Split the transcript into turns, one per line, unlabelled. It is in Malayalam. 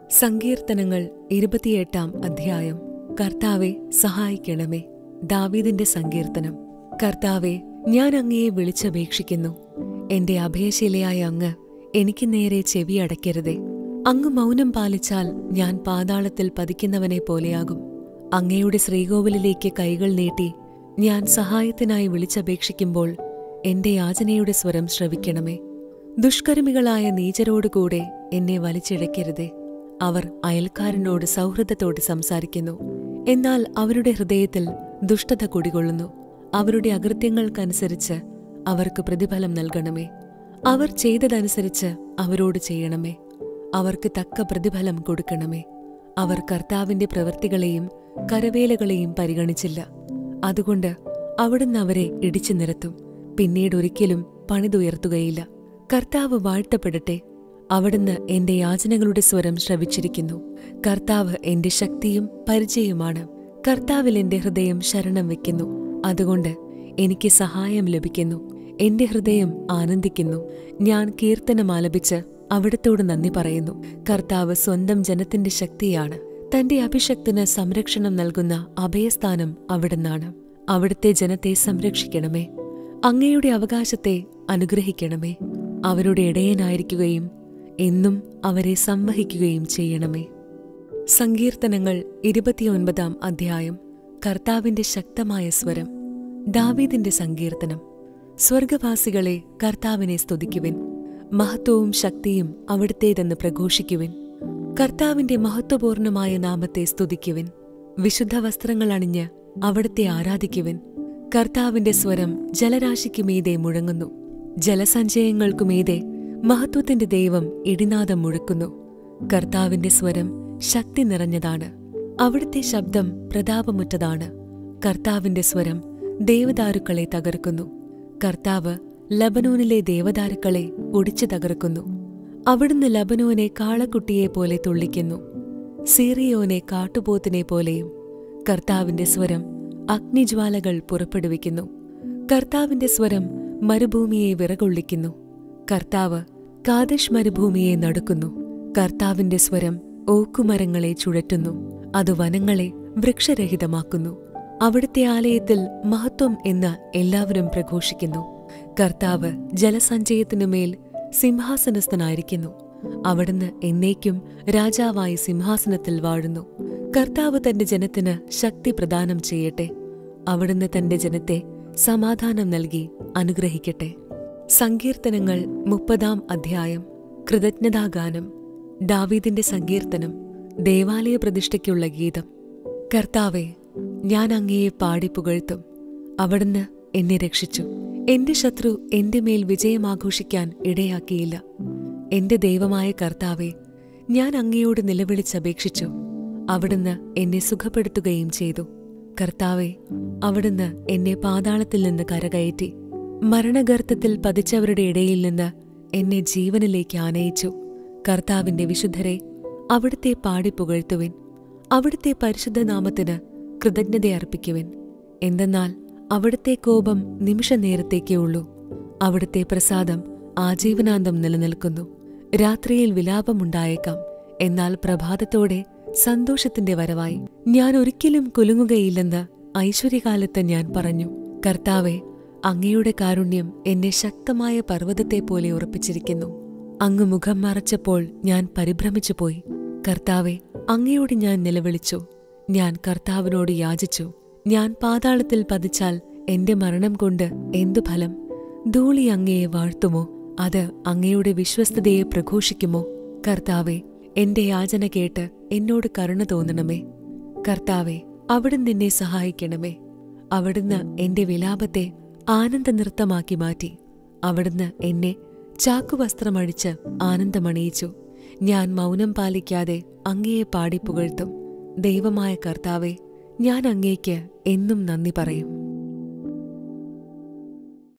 സങ്കീർത്തനങ്ങൾ ഇരുപത്തിയെട്ടാം അധ്യായം കർത്താവെ സഹായിക്കണമേ ദാവീദിന്റെ സങ്കീർത്തനം കർത്താവെ ഞാൻ അങ്ങയെ വിളിച്ചപേക്ഷിക്കുന്നു എന്റെ അഭയശിലയായ അങ്ങ് എനിക്ക് നേരെ ചെവിയടയ്ക്കരുതേ അങ്ങ് മൗനം പാലിച്ചാൽ ഞാൻ പാതാളത്തിൽ പതിക്കുന്നവനെ പോലെയാകും അങ്ങയുടെ ശ്രീകോവിലിലേക്ക് കൈകൾ നീട്ടി ഞാൻ സഹായത്തിനായി വിളിച്ചപേക്ഷിക്കുമ്പോൾ എന്റെ യാചനയുടെ സ്വരം ശ്രവിക്കണമേ ദുഷ്കർമ്മികളായ നീചരോടുകൂടെ എന്നെ വലിച്ചിഴക്കരുതേ അവർ അയൽക്കാരനോട് സൗഹൃദത്തോടെ സംസാരിക്കുന്നു എന്നാൽ അവരുടെ ഹൃദയത്തിൽ ദുഷ്ടത കുടികൊള്ളുന്നു അവരുടെ അകൃത്യങ്ങൾക്കനുസരിച്ച് അവർക്ക് പ്രതിഫലം നൽകണമേ അവർ ചെയ്തതനുസരിച്ച് അവരോട് ചെയ്യണമേ അവർക്ക് തക്ക പ്രതിഫലം കൊടുക്കണമേ അവർ കർത്താവിന്റെ പ്രവൃത്തികളെയും കരവേലകളെയും പരിഗണിച്ചില്ല അതുകൊണ്ട് അവിടുന്ന് അവരെ ഇടിച്ചു നിരത്തും പിന്നീടൊരിക്കലും പണിതുയർത്തുകയില്ല കർത്താവ് വാഴ്ത്തപ്പെടട്ടെ അവിടുന്ന് എന്റെ യാചനകളുടെ സ്വരം ശ്രവിച്ചിരിക്കുന്നു കർത്താവ് എന്റെ ശക്തിയും പരിചയവുമാണ് കർത്താവിൽ എന്റെ ഹൃദയം ശരണം വെക്കുന്നു അതുകൊണ്ട് എനിക്ക് സഹായം ലഭിക്കുന്നു എന്റെ ഹൃദയം ആനന്ദിക്കുന്നു ഞാൻ കീർത്തനം ആലപിച്ച് അവിടത്തോട് നന്ദി പറയുന്നു കർത്താവ് സ്വന്തം ജനത്തിന്റെ ശക്തിയാണ് തന്റെ അഭിഷക്തന് സംരക്ഷണം നൽകുന്ന അഭയസ്ഥാനം അവിടുന്നാണ് അവിടുത്തെ ജനത്തെ സംരക്ഷിക്കണമേ അങ്ങയുടെ അവകാശത്തെ അനുഗ്രഹിക്കണമേ അവരുടെ ഇടയനായിരിക്കുകയും എന്നും അവരെ സംവഹിക്കുകയും ചെയ്യണമേ സങ്കീർത്തനങ്ങൾ ഇരുപത്തിയൊൻപതാം അധ്യായം കർത്താവിന്റെ ശക്തമായ സ്വരം ദാവീദിന്റെ സങ്കീർത്തനം സ്വർഗവാസികളെ കർത്താവിനെ സ്തുതിക്കുവിൻ മഹത്വവും ശക്തിയും അവിടുത്തേതെന്ന് പ്രഘോഷിക്കുവിൻ കർത്താവിന്റെ മഹത്വപൂർണമായ നാമത്തെ സ്തുതിക്കുവിൻ വിശുദ്ധ വസ്ത്രങ്ങൾ അണിഞ്ഞ് അവിടുത്തെ ആരാധിക്കുവിൻ കർത്താവിന്റെ സ്വരം ജലരാശിക്കുമീതെ മുഴങ്ങുന്നു ജലസഞ്ചയങ്ങൾക്കുമീതെ മഹത്വത്തിന്റെ ദൈവം ഇടിനാദം മുഴക്കുന്നു കർത്താവിന്റെ സ്വരം ശക്തി നിറഞ്ഞതാണ് അവിടുത്തെ ശബ്ദം പ്രതാപമുറ്റതാണ് കർത്താവിന്റെ സ്വരം ദേവദാരുക്കളെ തകർക്കുന്നു കർത്താവ് ലബനോനിലെ ദേവദാരുക്കളെ ഒടിച്ചു തകർക്കുന്നു അവിടുന്ന് ലബനോനെ കാളക്കുട്ടിയെ പോലെ തുള്ളിക്കുന്നു സീറിയോനെ കാട്ടുപോത്തിനെ പോലെയും കർത്താവിന്റെ സ്വരം അഗ്നിജ്വാലകൾ പുറപ്പെടുവിക്കുന്നു കർത്താവിന്റെ സ്വരം മരുഭൂമിയെ വിറകൊള്ളിക്കുന്നു കർത്താവ് കാദശ് മരുഭൂമിയെ നടുക്കുന്നു കർത്താവിന്റെ സ്വരം ഓക്കുമരങ്ങളെ ചുഴറ്റുന്നു അത് വനങ്ങളെ വൃക്ഷരഹിതമാക്കുന്നു അവിടുത്തെ ആലയത്തിൽ മഹത്വം എന്ന് എല്ലാവരും പ്രഘോഷിക്കുന്നു കർത്താവ് ജലസഞ്ചയത്തിനുമേൽ സിംഹാസനസ്ഥനായിരിക്കുന്നു അവിടുന്ന് എന്നേക്കും രാജാവായി സിംഹാസനത്തിൽ വാഴുന്നു കർത്താവ് തന്റെ ജനത്തിന് ശക്തി പ്രദാനം ചെയ്യട്ടെ അവിടുന്ന് തന്റെ ജനത്തെ സമാധാനം നൽകി അനുഗ്രഹിക്കട്ടെ സങ്കീർത്തനങ്ങൾ മുപ്പതാം അധ്യായം കൃതജ്ഞതാഗാനം ദാവീദിന്റെ സങ്കീർത്തനം ദേവാലയ പ്രതിഷ്ഠയ്ക്കുള്ള ഗീതം കർത്താവെ ഞാൻ അങ്ങയെ പാടി പുകഴ്ത്തും അവിടുന്ന് എന്നെ രക്ഷിച്ചു എന്റെ ശത്രു എന്റെ മേൽ വിജയമാഘോഷിക്കാൻ ഇടയാക്കിയില്ല എന്റെ ദൈവമായ കർത്താവെ ഞാൻ അങ്ങയോട് നിലവിളിച്ചപേക്ഷിച്ചു അവിടുന്ന് എന്നെ സുഖപ്പെടുത്തുകയും ചെയ്തു കർത്താവെ അവിടുന്ന് എന്നെ പാതാളത്തിൽ നിന്ന് കരകയറ്റി മരണഗർത്തത്തിൽ പതിച്ചവരുടെ ഇടയിൽ നിന്ന് എന്നെ ജീവനിലേക്ക് ആനയിച്ചു കർത്താവിന്റെ വിശുദ്ധരെ അവിടുത്തെ പാടി പുകഴ്ത്തുവിൻ അവിടുത്തെ പരിശുദ്ധ നാമത്തിന് കൃതജ്ഞത അർപ്പിക്കുവിൻ എന്തെന്നാൽ അവിടുത്തെ കോപം നിമിഷനേരത്തേക്കേ ഉള്ളൂ അവിടുത്തെ പ്രസാദം ആജീവനാന്തം നിലനിൽക്കുന്നു രാത്രിയിൽ വിലാപമുണ്ടായേക്കാം എന്നാൽ പ്രഭാതത്തോടെ സന്തോഷത്തിന്റെ വരവായി ഞാൻ ഒരിക്കലും കുലുങ്ങുകയില്ലെന്ന് ഐശ്വര്യകാലത്ത് ഞാൻ പറഞ്ഞു കർത്താവെ അങ്ങയുടെ കാരുണ്യം എന്നെ ശക്തമായ പർവ്വതത്തെ പോലെ ഉറപ്പിച്ചിരിക്കുന്നു അങ്ങ് മുഖം മറച്ചപ്പോൾ ഞാൻ പരിഭ്രമിച്ചുപോയി കർത്താവെ അങ്ങയോട് ഞാൻ നിലവിളിച്ചു ഞാൻ കർത്താവിനോട് യാചിച്ചു ഞാൻ പാതാളത്തിൽ പതിച്ചാൽ എന്റെ മരണം കൊണ്ട് എന്തു ഫലം ധൂളി അങ്ങയെ വാഴ്ത്തുമോ അത് അങ്ങയുടെ വിശ്വസ്തതയെ പ്രഘോഷിക്കുമോ കർത്താവെ എന്റെ യാചന കേട്ട് എന്നോട് കരുണ തോന്നണമേ കർത്താവെ അവിടുന്ന് എന്നെ സഹായിക്കണമേ അവിടുന്ന് എന്റെ വിലാപത്തെ ആനന്ദ നൃത്തമാക്കി മാറ്റി അവിടുന്ന് എന്നെ ചാക്കുവസ്ത്രമഴിച്ച് ആനന്ദമണിയിച്ചു ഞാൻ മൗനം പാലിക്കാതെ അങ്ങയെ പാടി പുകഴ്ത്തും ദൈവമായ കർത്താവെ ഞാൻ അങ്ങേക്ക് എന്നും നന്ദി പറയും